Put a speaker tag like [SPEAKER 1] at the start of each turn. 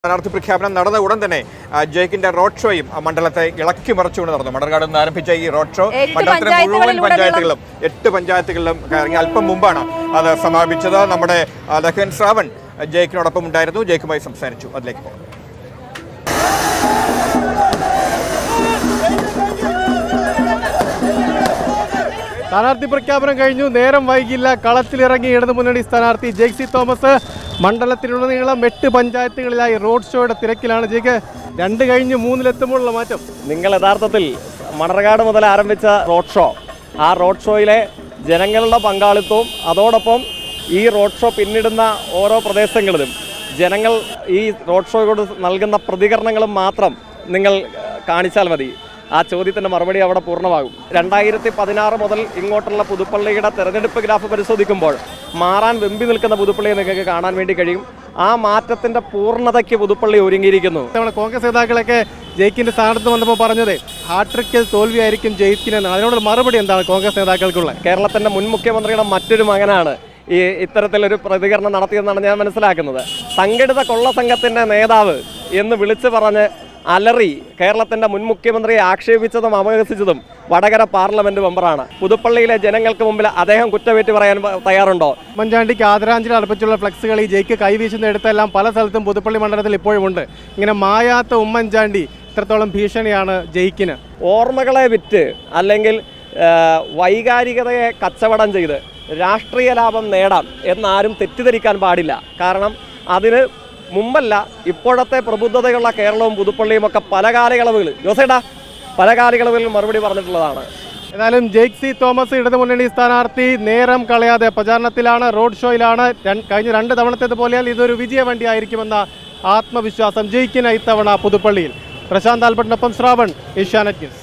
[SPEAKER 1] സ്ഥാനാർത്ഥി പ്രഖ്യാപനം നടന്ന ഉടൻ തന്നെ ആ, ജയിക്കിന്റെ റോഡ് ഷോയും ആ മണ്ഡലത്തെ ഇളക്കി മറിച്ചുകൊണ്ട് നടന്നു മണ്ണർകാട് നിന്ന് ആരംഭിച്ച ഈ റോഡ് ഷോ
[SPEAKER 2] എട്ട്
[SPEAKER 1] മണ്ഡലത്തിലെ മുഴുവൻ
[SPEAKER 2] പഞ്ചായത്തുകളിലുടനീളം-
[SPEAKER 1] പഞ്ചായത്തുകളിലും എട്ട് പഞ്ചായത്തുകളിലും കറങ്ങി അല്പം മുമ്പാണ് അത് സമാപിച്ചത് നമ്മുടെ ആ, ലഖൻ ശ്രാവൺ ആ, ജയിക്കിനോടൊപ്പം ഉണ്ടായിരുന്നു ജയിക്കുമായി സംസാരിച്ചു അതിലേക്ക് പോകാം
[SPEAKER 3] സ്ഥാനാർത്ഥി പ്രഖ്യാപനം കഴിഞ്ഞു നേരം വൈകില്ല കളത്തിലിറങ്ങി ഇടതു മുന്നണി സ്ഥാനാർത്ഥി ജെയ്സി തോമസ് മണ്ഡലത്തിലുടനീളം എട്ട് പഞ്ചായത്തുകളിലായി റോഡ് ഷോയുടെ തിരക്കിലാണ് ജയിക്ക് രണ്ട് കഴിഞ്ഞ് മൂന്നിലെത്തുമ്പോഴുള്ള മാറ്റം
[SPEAKER 4] നിങ്ങൾ യഥാർത്ഥത്തിൽ മണർകാട് മുതൽ ആരംഭിച്ച റോഡ് ഷോ ആ റോഡ് ഷോയിലെ ജനങ്ങളുടെ പങ്കാളിത്തവും അതോടൊപ്പം ഈ റോഡ് ഷോ പിന്നിടുന്ന ഓരോ പ്രദേശങ്ങളിലും ജനങ്ങൾ ഈ റോഡ് ഷോയോട് നൽകുന്ന പ്രതികരണങ്ങളും മാത്രം നിങ്ങൾ ഏഹ്, കാണിച്ചാൽ മതി ആ ചോദ്യത്തിൻ്റെ മറുപടി അവിടെ പൂർണ്ണമാകും രണ്ടായിരത്തി പതിനാറ് മുതൽ ഇങ്ങോട്ടുള്ള പുതുപ്പള്ളിയുടെ തെരഞ്ഞെടുപ്പ് ഗ്രാഫ് പരിശോധിക്കുമ്പോൾ മാറാൻ വെമ്പി നിൽക്കുന്ന പുതുപ്പള്ളിയെ നിങ്ങൾക്ക് കാണാൻ വേണ്ടി കഴിയും ആ മാറ്റത്തിൻ്റെ പൂർണ്ണതയ്ക്ക് പുതുപ്പള്ളി ഒരുങ്ങിയിരിക്കുന്നു
[SPEAKER 3] ഇത്തവണ കോൺഗ്രസ് നേതാക്കളൊക്കെ ജയിക്കിന്റെ സ്ഥാനത്ത് വന്നപ്പോൾ പറഞ്ഞത് ഹാട്രിക്കിൽ തോൽവിയായിരിക്കും ജയിക്കിനെന്ന് അതിനോട് മറുപടി എന്താണ് കോൺഗ്രസ് നേതാക്കൾക്കുള്ള
[SPEAKER 4] കേരളത്തിന്റെ മുൻ മുഖ്യമന്ത്രിയുടെ മറ്റൊരു മകനാണ് ഈ ഇത്തരത്തിലൊരു പ്രതികരണം നടത്തിയെന്നാണ് ഞാൻ മനസ്സിലാക്കുന്നത് സംഘടിത കൊള്ള സംഘത്തിന്റെ നേതാവ് എന്ന് വിളിച്ചു പറഞ്ഞ് അലറി കേരളത്തിന്റെ മുൻ മുഖ്യമന്ത്രിയെ ആക്ഷേപിച്ചതും അപഹസിച്ചതും വടകര പാർലമെന്റ് മെമ്പറാണ് പുതുപ്പള്ളിയിലെ ജനങ്ങൾക്ക് മുമ്പിൽ അദ്ദേഹം കുറ്റമേറ്റ് പറയാൻ പ- തയ്യാറുണ്ടോ
[SPEAKER 3] ഉമ്മൻചാണ്ടിക്ക് ആദരാഞ്ജലി അർപ്പിച്ചുള്ള ഫ്ലക്സുകൾ ഈ ജയിക്ക് കൈവീശുന്ന എടുത്തെല്ലാം പല സ്ഥലത്തും പുതുപ്പള്ളി മണ്ഡലത്തിൽ ഇപ്പോഴും ഉണ്ട് ഇങ്ങനെ മായാത്ത ഉമ്മൻചാണ്ടി ഇത്രത്തോളം ഭീഷണിയാണ് ജയിക്കിന്
[SPEAKER 4] ഓർമ്മകളെ വിറ്റ് അല്ലെങ്കിൽ ആ, വൈകാരികതയെ കച്ചവടം ചെയ്ത് രാഷ്ട്രീയ ലാഭം നേടാം എന്നാരും തെറ്റിദ്ധരിക്കാൻ പാടില്ല കാരണം അതിന് മുമ്പല്ല ഇപ്പോഴത്തെ പ്രബുദ്ധതയുള്ള കേരളവും പുതുപ്പള്ളിയും ഒക്കെ പല കാലയളവുകൾ ജോസേട്ടാ പല കാലയളവുകളിൽ മറുപടി പറഞ്ഞിട്ടുള്ളതാണ്
[SPEAKER 3] ഏതായാലും ജെയ്ക് സി തോമസ് ഇടതുമുന്നണി സ്ഥാനാർത്ഥി നേരം കളയാതെ പ്രചാരണത്തിലാണ് റോഡ് ഷോയിലാണ് രൺ- കഴിഞ്ഞ രണ്ട് തവണത്തേത് പോലെയാൽ ഇതൊരു വിജയ വണ്ടിയായിരിക്കുമെന്ന ആത്മവിശ്വാസം ജയിക്കിന് ഇത്തവണ പുതുപ്പള്ളിയിൽ പ്രശാന്ത് ആൽബർട്ടിനൊപ്പം ശ്രാവൺ ഏഷ്യാനെറ്റ് ന്യൂസ്